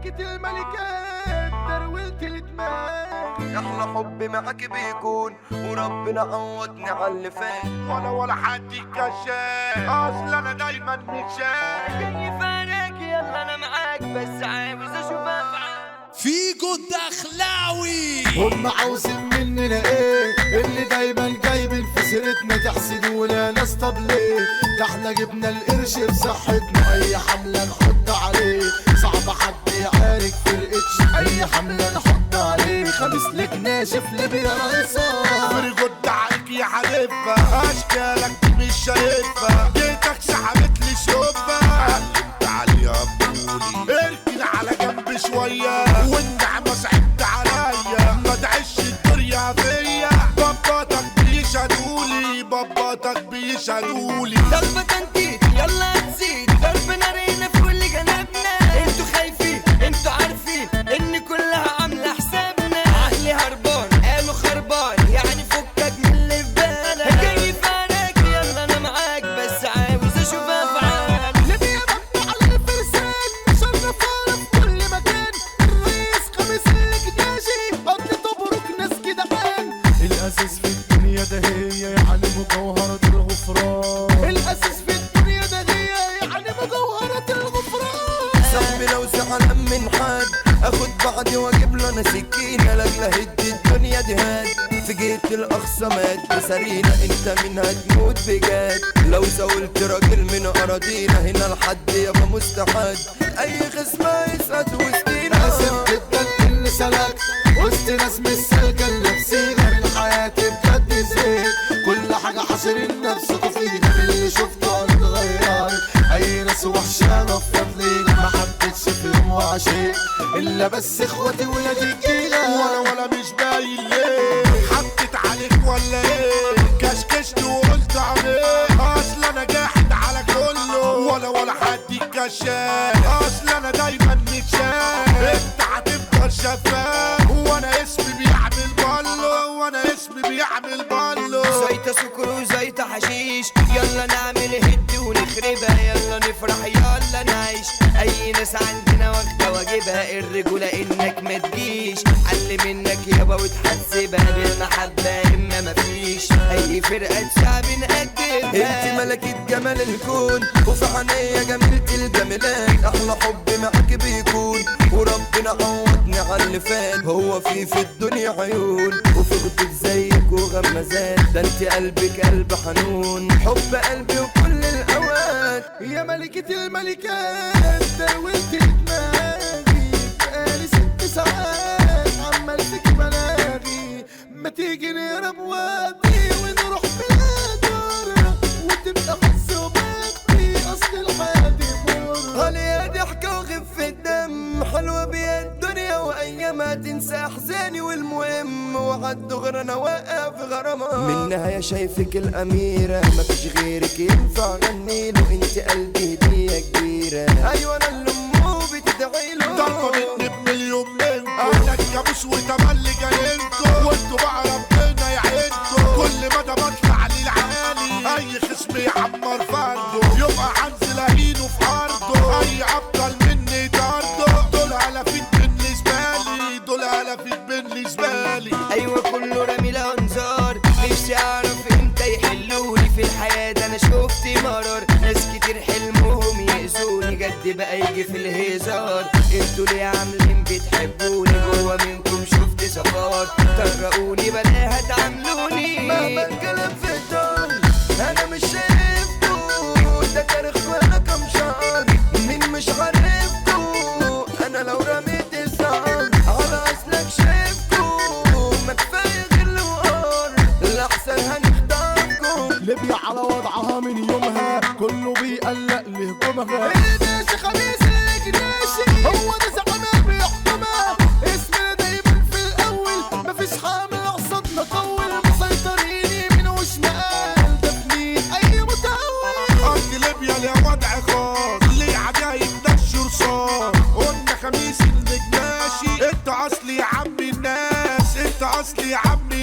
ملكة الملكات درويلة الدماغ احلى حب معاك بيكون وربنا عوضني على اللي فات ولا ولا حد يكشاف اصل انا دايما متشاف جاي فارق يلا انا معاك بس عاوز اشوفها افعال فيجو الدخلاوي هم عاوزين مننا ايه اللي دايما جايبين في سيرتنا تحسدونا ناس طب ليه ده احنا جبنا القرش بصحتنا اي حملة نحط عليه صعب حد يعارك فرقتش اي حملة نحط عليه خميس لك ناشف ليبيا رئيسة برجد عليك يا حليفة اشكالك مش شايفها جيتك سحبت لي شوفها قلبت علي يا بولي اركن على جنب شوية والنعمة صعبت عليا ما تعيش الدنيا فيا باباتك بيشهدولي باباتك بيشهدولي ضربة تنطيط يلا تزيد ضرب نارينا في كل جنبنا انتوا خايفين انتوا عارفين ان كلها عاملة حسابنا عقلي هربان قالوا خربان يعني فكك من اللي في بالك جاي فارق يلا انا معاك بس عاوز اشوف افعال ليبيا مبني على الفرسان مشرفانا في كل مكان الرئيس خميس الكداشي قبل تبرك ناس جدعان الاساس في الدنيا ده هي يعني مجوهرة الغفران الاساس في الدنيا ده هي يعني مجوهرة الغفران صاحبي لو زعلان من حد اخد بعضي واجيب له انا سكينه لاجل هد الدنيا دي هاد في جيت الاقصى مات بسرينا انت مين هتموت بجد لو زولت راجل من اراضينا هنا لحد يابا مستحد اي خصم يسقط وسطينا اسف جدا اني سلكت وسط ناس مش سالكة لنفسي غير حياتي بجد زهقت كل حاجة حاشرين نفسكوا فيها من اللي شفته انا اتغيرت اي ناس وحشة نفضت لينا ما حبيتش فيهم وعشيت الا بس اخواتي ولاد ولا الجيلة ولا مش باين ليه حطت عليك ولا ايه كشكشت وقلت عليه اصل انا جاحد على كله ولا ولا حد يكشاف اصل انا دايما متشاف انت هتفضل شفاف وانا اسمي بيعمل بالو وانا اسمي بيعمل بالو زيت سكر وزيت حشيش يلا نعمل هد ونخربها يلا نفرح يلا نعيش اي ناس عندنا واخده واجبها الرجوله انك ما تجيش علم منك يابا وتحسبها بالمحبه اما مفيش اي فرقه شعب نقدمها انت ملكة جمال الكون وفي عينيا جميلة الجمالات احلى حب معاك بيكون وربنا عوضني على اللي فات هو في في الدنيا عيون وفي خطوط زيك وغمازات ده انت قلبك قلب حنون حب قلبي وكل الاوقات يا ملكة الملكات درويلة دماغي بقالي ست ساعات عمال فيك بلاغي ما تيجي نهرب وادي ونروح بلاد وتبقى حس وباقي اصل الحياة دي مرة عليها ضحكة وخفة دم حلوة بيها الدنيا وأيامها تنسى أحزاني والمهم وعد دغري أنا واقع في غرامها منها يا شايفك الأميرة مفيش غيرك ينفع غنيله انت قلبي هدية كبيرة أيوة أنا اللي أمه بتدعي له ضربة مني بمليون منكم انا الكابوس وتملي جايلكم وانتوا بقى ربنا يعينكم كل مدى بطلع للعالي اي خصم يعمر فرده يبقى هنزل اهينه في ارضه اي ابطال مني طرده دول الافين بالنسبه لي دول الافين بالنسبه لي ايوه كله رامي الانظار نفسي اعرف امتى يحلوني في الحياه ده انا شفت مرار ناس كتير حلمهم يأذوني جد بقى يجي في الهزار انتوا ليه عاملين بتحبوني جوا منكم شفت سفار طرقوني بلاها تعاملوني مهما الكلام في الدار انا مش شايفكو ده تاريخ ولا كم شهر مين مش عارفكو انا لو رميت الزهر على اصلك شايفكو ما كفايه غل وقار الاحسن هنختاركم ليبيا على وضعها من يومها كله بيقلق لهجومها الناس خميس الجناشي هو ده زعمها بيحكمها اسمنا دايما في الاول مفيش حامل قصدنا طول مسيطرين يمين وشمال دافنين اي متهور ارض ليبيا ليها وضع خاص ليه عجايب دش رصاص قلنا خميس النجاشي انت اصلي يا عم الناس انت اصلي يا عم